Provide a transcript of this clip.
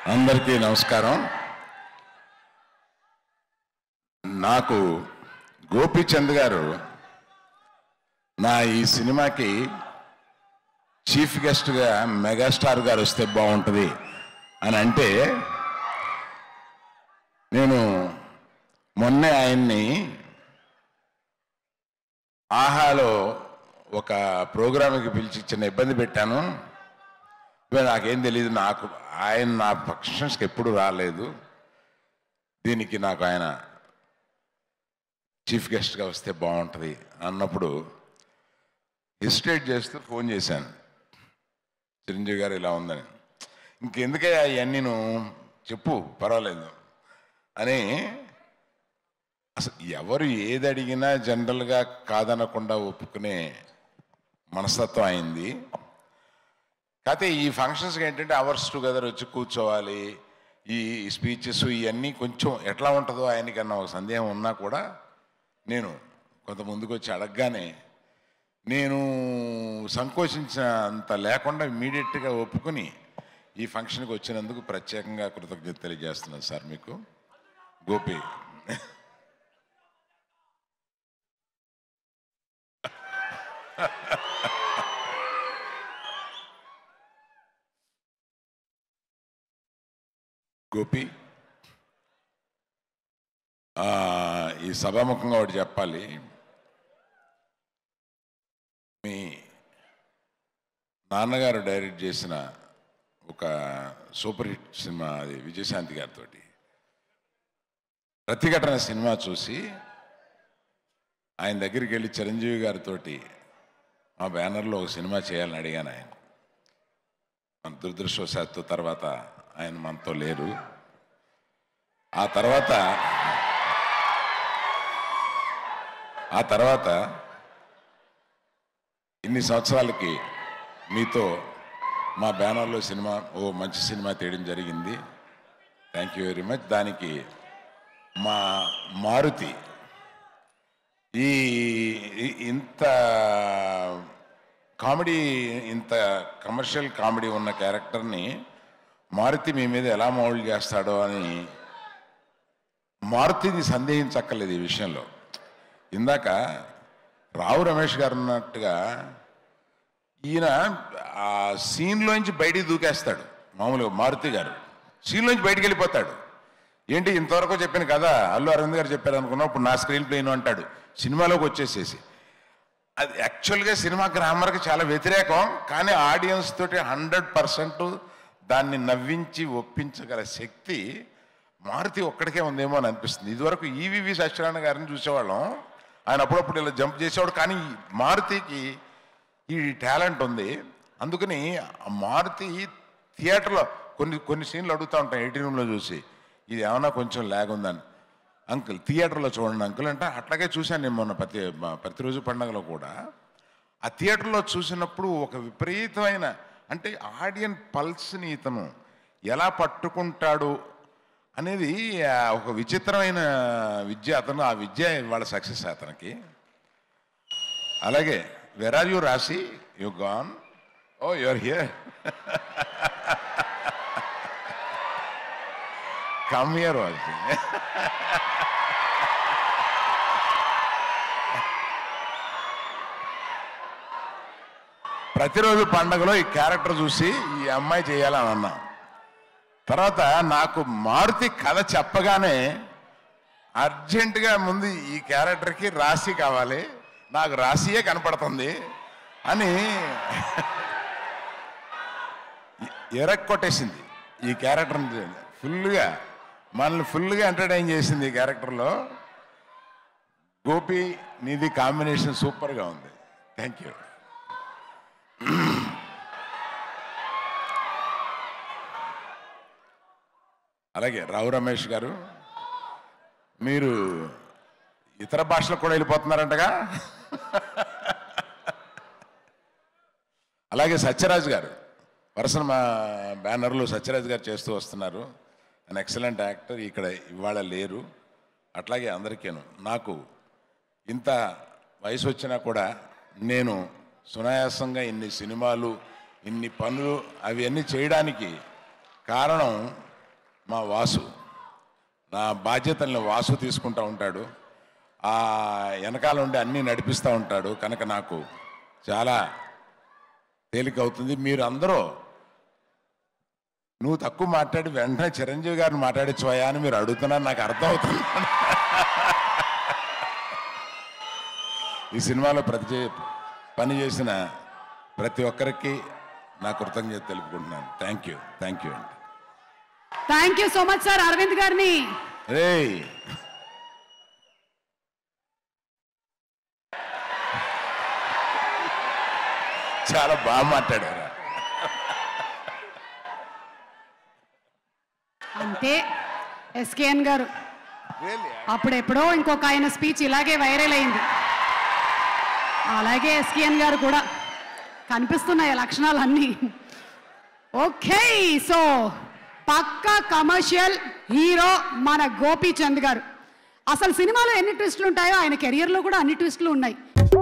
అందరికీ నమస్కారం నాకు గోపీచంద్ గారు నా ఈ సినిమాకి చీఫ్ గెస్ట్గా మెగాస్టార్ గారు వస్తే బాగుంటుంది అని అంటే నేను మొన్నే ఆయన్ని ఆహాలో ఒక ప్రోగ్రామ్కి పిలిచి చిన్న ఇబ్బంది పెట్టాను ఇవాళ నాకేం తెలియదు నాకు ఆయన నా ఫంక్షన్స్కి ఎప్పుడు రాలేదు దీనికి నాకు ఆయన చీఫ్ గెస్ట్గా వస్తే బాగుంటుంది అన్నప్పుడు హెసిటేట్ చేస్తూ ఫోన్ చేశాను చిరంజీవి గారు ఇలా ఉందని ఇంకెందుకే అవన్నీ నువ్వు చెప్పు పర్వాలేదు అని అసలు ఎవరు ఏది అడిగినా జనరల్గా కాదనకుండా ఒప్పుకునే మనస్తత్వం అయింది కాకపోతే ఈ ఫంక్షన్స్కి ఏంటంటే అవర్స్ టుగెదర్ వచ్చి కూర్చోవాలి ఈ స్పీచెస్ ఇవన్నీ కొంచెం ఎట్లా ఉంటుందో ఆయనకన్నా ఒక సందేహం ఉన్నా కూడా నేను కొంత ముందుకు వచ్చి అడగగానే నేను సంకోచించినంత లేకుండా ఇమీడియట్గా ఒప్పుకుని ఈ ఫంక్షన్కి వచ్చినందుకు ప్రత్యేకంగా కృతజ్ఞత తెలియజేస్తున్నాను సార్ మీకు గోపి గోపి ఆ, ఈ సభాముఖంగా ఒకటి చెప్పాలి మీ నాన్నగారు డైరెక్ట్ చేసిన ఒక సూపర్ హిట్ సినిమా అది విజయశాంతి గారితో ప్రతిఘటన సినిమా చూసి ఆయన దగ్గరికి వెళ్ళి చిరంజీవి గారితో మా బ్యానర్లో ఒక సినిమా చేయాలని అడిగాను ఆయన మన దురదృష్టవశాత్తు తర్వాత ఆయన మనతో లేరు ఆ తర్వాత ఆ తర్వాత ఇన్ని సంవత్సరాలకి మీతో మా బ్యానర్లో సినిమా ఓ మంచి సినిమా తీయడం జరిగింది థ్యాంక్ యూ వెరీ మచ్ దానికి మా మారుతి ఈ ఈ- ఇంత కామెడీ ఇంత కమర్షియల్ కామెడీ ఉన్న క్యారెక్టర్ని మారుతి మీ మీద ఎలా మౌల్డ్ చేస్తాడో అని మారుతిని సందేహించక్కర్లేదు ఈ విషయంలో ఇందాక రావు రమేష్ గారు ఉన్నట్టుగా ఈయన ఆ సీన్లోంచి బయటికి దూకేస్తాడు మామూలుగా మారుతి గారు సీన్లోంచి బయటికి వెళ్ళిపోతాడు ఏంటి ఇంతవరకు చెప్పాను కదా అల్లు అరవింద్ గారు చెప్పారు అనుకున్నా ఇప్పుడు నా స్క్రీన్ ప్లేను అంటాడు సినిమాలోకి వచ్చేసేసి అది యాక్చువల్గా సినిమా గ్రామర్కి చాలా వ్యతిరేకం కానీ ఆడియన్స్ తోటి హండ్రెడ్ పర్సెంట్ దాన్ని నవ్వించి ఒప్పించగల శక్తి మారుతి ఒక్కడికే ఉందేమో అని అనిపిస్తుంది ఇదివరకు ఈవివి సత్యనారాయణ గారిని చూసేవాళ్ళం ఆయన అప్పుడప్పుడు ఇలా జంప్ చేసేవాడు కానీ మారుతికి ఈ టాలెంట్ ఉంది అందుకని ఆ మారుతి థియేటర్లో కొన్ని కొన్ని సీన్లు అడుగుతూ ఉంటాం ఎయిటీ రూమ్లో చూసి ఇది ఏమన్నా కొంచెం లాగ్ ఉందని అంకుల్ థియేటర్లో చూడండి అంకుల్ అంటే అట్లాగే చూశాను నేను మొన్న ప్రతి మా ప్రతిరోజు పండగలో కూడా ఆ థియేటర్లో చూసినప్పుడు ఒక విపరీతమైన అంటే ఆడియన్ పల్స్ని ఇతను ఎలా పట్టుకుంటాడు అనేది ఆ, ఒక విచిత్రమైన విద్య అతను ఆ విద్య వాళ్ళ సక్సెస్ అతనికి అలాగే వెర్ ఆర్ యూ రాసి you gone oh your here come here వాసి ప్రతిరోజు పండగలో ఈ క్యారెక్టర్ చూసి ఈ అమ్మాయి చేయాలని అన్నా తర్వాత నాకు మారుతి కథ చెప్పగానే అర్జెంటుగా ముందు ఈ క్యారెక్టర్కి రాశి కావాలి నాకు రాశియే కనపడుతుంది అని ఎరక్కొట్టేసింది ఈ క్యారెక్టర్ని ఫుల్గా మనల్ని ఫుల్గా ఎంటర్టైన్ చేసింది ఈ క్యారెక్టర్లో గోపి నీది కాంబినేషన్ సూపర్గా ఉంది థ్యాంక్ యూ అలాగే రావు రమేష్ గారు మీరు ఇతర భాషలకు కూడా వెళ్ళిపోతున్నారంటగా అలాగే సత్యరాజ్ గారు వరుసన మా బ్యానర్లో సత్యరాజ్ గారు చేస్తూ వస్తున్నారు అన్ ఎక్సలెంట్ యాక్టర్ ఇక్కడ ఇవాళ లేరు అట్లాగే అందరికీను నాకు ఇంత వయసు వచ్చినా కూడా నేను సునాయాసంగా ఇన్ని సినిమాలు ఇన్ని పనులు అవన్నీ చేయడానికి కారణం మా వాసు నా బాధ్యతల్ని వాసు తీసుకుంటా ఉంటాడు ఆ వెనకాల ఉండి అన్నీ నడిపిస్తూ ఉంటాడు కనుక నాకు చాలా తేలిక అవుతుంది మీరు అందరూ నువ్వు తక్కువ మాట్లాడి వెంటనే చిరంజీవి గారిని మాట్లాడించోయా అని మీరు అడుగుతున్నారు నాకు అర్థం అవుతుంది ఈ సినిమాలో ప్రతి చే- పని చేసిన ప్రతి ఒక్కరికి నా కృతజ్ఞత తెలుపుకుంటున్నాను థ్యాంక్ యూ థ్యాంక్ యూ అండి thank you so much sir Arvind గారిని రేయ్ చాలా బాగా మాట్లాడారు అంతే ఎస్కేఎన్ గారు అప్పుడెప్పుడో ఇంకొక ఆయన స్పీచ్ ఇలాగే వైరల్ అయింది అలాగే ఎస్కేఎన్ గారు కూడా కనిపిస్తున్నాయి ఆ లక్షణాలన్నీ ఓకే సో పక్కా కమర్షియల్ హీరో మన గోపీచంద్ గారు అసలు సినిమాలో ఎన్ని ట్విస్టులు ఉంటాయో ఆయన కెరియర్లో కూడా అన్ని ట్విస్టులు ఉన్నాయి